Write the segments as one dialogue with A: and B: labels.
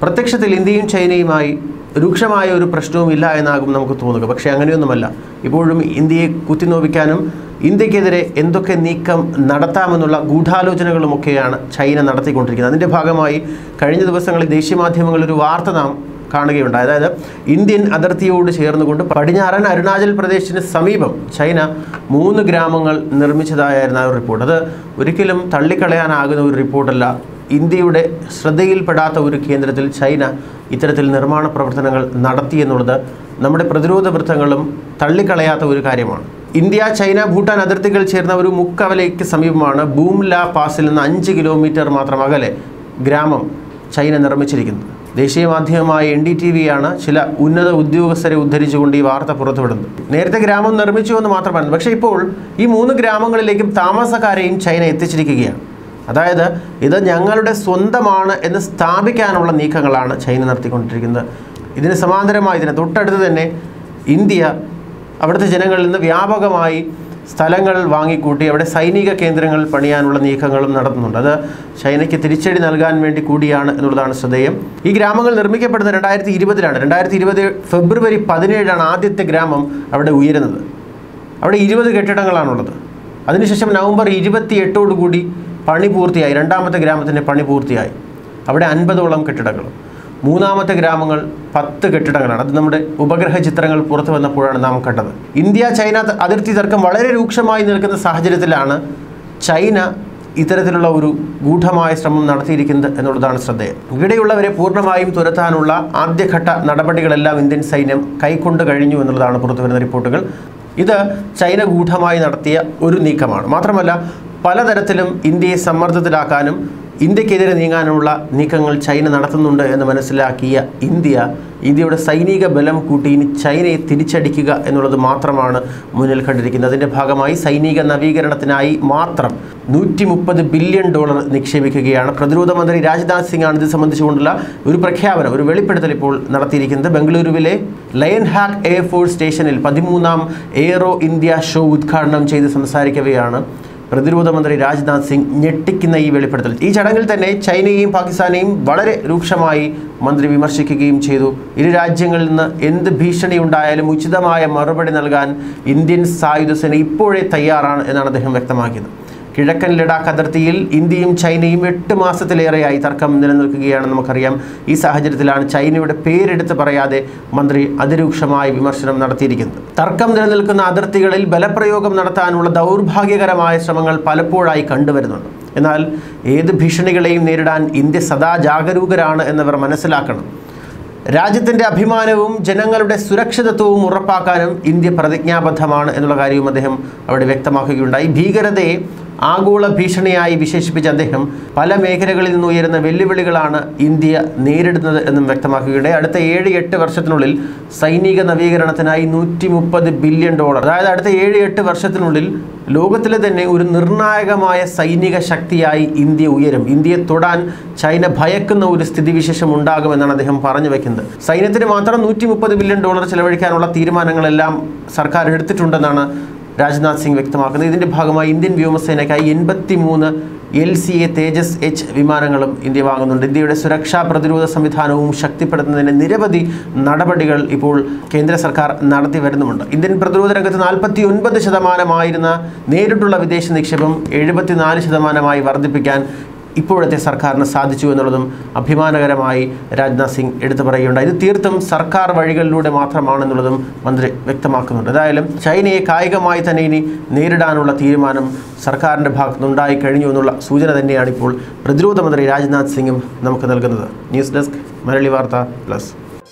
A: പ്രത്യക്ഷത്തിൽ ഇന്ത്യയും ചൈനയുമായി രൂക്ഷമായ ഒരു പ്രശ്നവും ഇല്ല എന്നാകും നമുക്ക് തോന്നുക പക്ഷേ അങ്ങനെയൊന്നുമല്ല ഇപ്പോഴും ഇന്ത്യയെ കുത്തിനോവിക്കാനും ഇന്ത്യക്കെതിരെ എന്തൊക്കെ നീക്കം നടത്താമെന്നുള്ള ഗൂഢാലോചനകളുമൊക്കെയാണ് ചൈന നടത്തിക്കൊണ്ടിരിക്കുന്നത് അതിൻ്റെ ഭാഗമായി കഴിഞ്ഞ ദിവസങ്ങളിൽ ദേശീയ മാധ്യമങ്ങളിൽ ഒരു വാർത്ത നാം കാണുകയുണ്ടായി അതായത് ഇന്ത്യൻ അതിർത്തിയോട് ചേർന്നുകൊണ്ട് പടിഞ്ഞാറൻ അരുണാചൽ പ്രദേശിന് സമീപം ചൈന മൂന്ന് ഗ്രാമങ്ങൾ നിർമ്മിച്ചതായിരുന്നു ആ ഒരു റിപ്പോർട്ട് അത് ഒരിക്കലും തള്ളിക്കളയാനാകുന്ന ഒരു റിപ്പോർട്ടല്ല ഇന്ത്യയുടെ ശ്രദ്ധയിൽപ്പെടാത്ത ഒരു കേന്ദ്രത്തിൽ ചൈന ഇത്തരത്തിൽ നിർമ്മാണ പ്രവർത്തനങ്ങൾ നടത്തി എന്നുള്ളത് നമ്മുടെ പ്രതിരോധ വൃത്തങ്ങളും തള്ളിക്കളയാത്ത ഒരു കാര്യമാണ് ഇന്ത്യ ചൈന ഭൂട്ടാൻ അതിർത്തികൾ ചേർന്ന ഒരു മുക്കവലയ്ക്ക് സമീപമാണ് ബൂംല പാസിൽ നിന്ന് അഞ്ച് കിലോമീറ്റർ മാത്രം അകലെ ഗ്രാമം ചൈന നിർമ്മിച്ചിരിക്കുന്നത് ദേശീയ മാധ്യമമായ എൻ ഡി ടി വിയാണ് ചില ഉന്നത ഉദ്യോഗസ്ഥരെ ഉദ്ധരിച്ചുകൊണ്ട് ഈ വാർത്ത പുറത്തുവിടുന്നത് നേരത്തെ ഗ്രാമം നിർമ്മിച്ചു എന്ന് മാത്രമാണ് പക്ഷേ ഇപ്പോൾ ഈ മൂന്ന് ഗ്രാമങ്ങളിലേക്കും താമസക്കാരെയും ചൈന എത്തിച്ചിരിക്കുകയാണ് അതായത് ഇത് ഞങ്ങളുടെ സ്വന്തമാണ് എന്ന് സ്ഥാപിക്കാനുള്ള നീക്കങ്ങളാണ് ചൈന നടത്തിക്കൊണ്ടിരിക്കുന്നത് ഇതിന് സമാന്തരമായി ഇതിന് തൊട്ടടുത്ത് തന്നെ ഇന്ത്യ അവിടുത്തെ ജനങ്ങളിൽ നിന്ന് വ്യാപകമായി സ്ഥലങ്ങൾ വാങ്ങിക്കൂട്ടി അവിടെ സൈനിക കേന്ദ്രങ്ങൾ പണിയാനുള്ള നീക്കങ്ങളും നടത്തുന്നുണ്ട് അത് ചൈനയ്ക്ക് തിരിച്ചടി നൽകാൻ വേണ്ടി കൂടിയാണ് എന്നുള്ളതാണ് ശ്രദ്ധേയം ഈ ഗ്രാമങ്ങൾ നിർമ്മിക്കപ്പെടുന്നത് രണ്ടായിരത്തി ഇരുപതിലാണ് രണ്ടായിരത്തി ഇരുപത് ഫെബ്രുവരി പതിനേഴാണ് ആദ്യത്തെ ഗ്രാമം അവിടെ ഉയരുന്നത് അവിടെ ഇരുപത് കെട്ടിടങ്ങളാണുള്ളത് അതിനുശേഷം നവംബർ ഇരുപത്തി എട്ടോടുകൂടി പണി പൂർത്തിയായി രണ്ടാമത്തെ ഗ്രാമത്തിൻ്റെ പണി പൂർത്തിയായി അവിടെ അൻപതോളം കെട്ടിടങ്ങൾ മൂന്നാമത്തെ ഗ്രാമങ്ങൾ പത്ത് കെട്ടിടങ്ങളാണ് അത് നമ്മുടെ ഉപഗ്രഹ ചിത്രങ്ങൾ പുറത്തു വന്നപ്പോഴാണ് നാം കണ്ടത് ഇന്ത്യ ചൈന ത- അതിർത്തി തർക്കം വളരെ രൂക്ഷമായി നിൽക്കുന്ന സാഹചര്യത്തിലാണ് ചൈന ഇത്തരത്തിലുള്ള ഒരു ഗൂഢമായ ശ്രമം നടത്തിയിരിക്കുന്നത് എന്നുള്ളതാണ് ശ്രദ്ധേയം ഇവിടെയുള്ളവരെ പൂർണ്ണമായും തുരത്താനുള്ള ആദ്യഘട്ട നടപടികളെല്ലാം ഇന്ത്യൻ സൈന്യം കൈക്കൊണ്ട് കഴിഞ്ഞു എന്നുള്ളതാണ് പുറത്തുവരുന്ന റിപ്പോർട്ടുകൾ ഇത് ചൈന ഗൂഢമായി നടത്തിയ ഒരു നീക്കമാണ് മാത്രമല്ല പലതരത്തിലും ഇന്ത്യയെ സമ്മർദ്ദത്തിലാക്കാനും ഇന്ത്യക്കെതിരെ നീങ്ങാനുള്ള നീക്കങ്ങൾ ചൈന നടത്തുന്നുണ്ട് എന്ന് മനസ്സിലാക്കിയ ഇന്ത്യ ഇന്ത്യയുടെ സൈനിക ബലം കൂട്ടി ഇനി ചൈനയെ തിരിച്ചടിക്കുക എന്നുള്ളത് മാത്രമാണ് മുന്നിൽ കണ്ടിരിക്കുന്നത് അതിൻ്റെ ഭാഗമായി സൈനിക നവീകരണത്തിനായി മാത്രം നൂറ്റി മുപ്പത് ബില്യൺ ഡോളർ നിക്ഷേപിക്കുകയാണ് പ്രതിരോധ മന്ത്രി രാജ്നാഥ് സിംഗ് ആണ് ഇത് സംബന്ധിച്ചുകൊണ്ടുള്ള ഒരു പ്രഖ്യാപനം ഒരു വെളിപ്പെടുത്തൽ ഇപ്പോൾ നടത്തിയിരിക്കുന്നത് ബംഗളൂരുവിലെ ലയൺ ഹാക്ക് എയർഫോഴ്സ് സ്റ്റേഷനിൽ പതിമൂന്നാം എയ്റോ ഇന്ത്യ ഷോ ഉദ്ഘാടനം ചെയ്ത് സംസാരിക്കവെയാണ് പ്രതിരോധ മന്ത്രി രാജ്നാഥ് സിംഗ് ഞെട്ടിക്കുന്ന ഈ വെളിപ്പെടുത്തൽ ഈ ചടങ്ങിൽ തന്നെ ചൈനയെയും പാകിസ്ഥാനെയും വളരെ രൂക്ഷമായി മന്ത്രി വിമർശിക്കുകയും ചെയ്തു ഇരു രാജ്യങ്ങളിൽ നിന്ന് എന്ത് ഭീഷണി ഉണ്ടായാലും ഉചിതമായ മറുപടി നൽകാൻ ഇന്ത്യൻ സായുധ സേന ഇപ്പോഴേ തയ്യാറാണ് എന്നാണ് അദ്ദേഹം വ്യക്തമാക്കിയത് കിഴക്കൻ ലഡാക്ക് അതിർത്തിയിൽ ഇന്ത്യയും ചൈനയും എട്ട് മാസത്തിലേറെയായി തർക്കം നിലനിൽക്കുകയാണെന്ന് നമുക്കറിയാം ഈ സാഹചര്യത്തിലാണ് ചൈനയുടെ പേരെടുത്ത് പറയാതെ മന്ത്രി അതിരൂക്ഷമായ വിമർശനം നടത്തിയിരിക്കുന്നത് തർക്കം നിലനിൽക്കുന്ന അതിർത്തികളിൽ ബലപ്രയോഗം നടത്താനുള്ള ദൗർഭാഗ്യകരമായ ശ്രമങ്ങൾ പലപ്പോഴായി കണ്ടുവരുന്നുണ്ട് എന്നാൽ ഏത് ഭീഷണികളെയും നേരിടാൻ ഇന്ത്യ സദാ ജാഗരൂകരാണ് എന്നവർ മനസ്സിലാക്കണം രാജ്യത്തിൻ്റെ അഭിമാനവും ജനങ്ങളുടെ സുരക്ഷിതത്വവും ഉറപ്പാക്കാനും ഇന്ത്യ പ്രതിജ്ഞാബദ്ധമാണ് എന്നുള്ള കാര്യവും അദ്ദേഹം അവിടെ വ്യക്തമാക്കുകയുണ്ടായി ഭീകരതയെ ആഗോള ഭീഷണിയായി വിശേഷിപ്പിച്ച അദ്ദേഹം പല മേഖലകളിൽ നിന്ന് ഉയരുന്ന വെല്ലുവിളികളാണ് ഇന്ത്യ നേരിടുന്നത് എന്നും വ്യക്തമാക്കുകയുണ്ടായി അടുത്ത ഏഴ് എട്ട് വർഷത്തിനുള്ളിൽ സൈനിക നവീകരണത്തിനായി നൂറ്റി മുപ്പത് ബില്യൺ ഡോളർ അതായത് അടുത്ത ഏഴ് എട്ട് വർഷത്തിനുള്ളിൽ ലോകത്തിലെ തന്നെ ഒരു നിർണായകമായ സൈനിക ശക്തിയായി ഇന്ത്യ ഉയരും ഇന്ത്യയെ തൊടാൻ ചൈന ഭയക്കുന്ന ഒരു സ്ഥിതിവിശേഷം ഉണ്ടാകുമെന്നാണ് അദ്ദേഹം പറഞ്ഞു വെക്കുന്നത് സൈന്യത്തിന് മാത്രം നൂറ്റി മുപ്പത് ബില്യൺ ഡോളർ ചെലവഴിക്കാനുള്ള തീരുമാനങ്ങളെല്ലാം സർക്കാർ എടുത്തിട്ടുണ്ടെന്നാണ് രാജ്നാഥ് സിംഗ് വ്യക്തമാക്കുന്നത് ഇതിൻ്റെ ഭാഗമായി ഇന്ത്യൻ വ്യോമസേനയ്ക്കായി എൺപത്തി മൂന്ന് L C A Tejas H വിമാനങ്ങളും ഇന്ത്യ വാങ്ങുന്നുണ്ട് ഇന്ത്യയുടെ സുരക്ഷാ പ്രതിരോധ സംവിധാനവും ശക്തിപ്പെടുത്തുന്നതിന് നിരവധി നടപടികൾ ഇപ്പോൾ കേന്ദ്ര സർക്കാർ നടത്തി വരുന്നുമുണ്ട് ഇന്ത്യൻ പ്രതിരോധ രംഗത്ത് നാൽപ്പത്തി ഒൻപത് ശതമാനമായിരുന്ന നേരിട്ടുള്ള വിദേശ നിക്ഷേപം എഴുപത്തിനാല് ശതമാനമായി വർദ്ധിപ്പിക്കാൻ ഇപ്പോഴത്തെ സർക്കാരിന് സാധിച്ചു എന്നുള്ളതും അഭിമാനകരമായി രാജ്നാഥ് സിംഗ് എടുത്തു പറയുകയുണ്ടായി ഇത് തീർത്തും സർക്കാർ വഴികളിലൂടെ മാത്രമാണെന്നുള്ളതും മന്ത്രി വ്യക്തമാക്കുന്നുണ്ട് എന്തായാലും ചൈനയെ കായികമായി തന്നെ ഇനി നേരിടാനുള്ള തീരുമാനം സർക്കാരിൻ്റെ ഭാഗത്തുനിന്നുണ്ടായി കഴിഞ്ഞു എന്നുള്ള സൂചന തന്നെയാണ് ഇപ്പോൾ പ്രതിരോധ മന്ത്രി രാജ്നാഥ് സിംഗും നമുക്ക് നൽകുന്നത് ന്യൂസ് ഡെസ്ക് മലയാളി വാർത്ത പ്ലസ്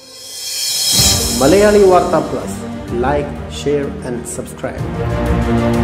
A: മലയാളി വാർത്ത plus like share and subscribe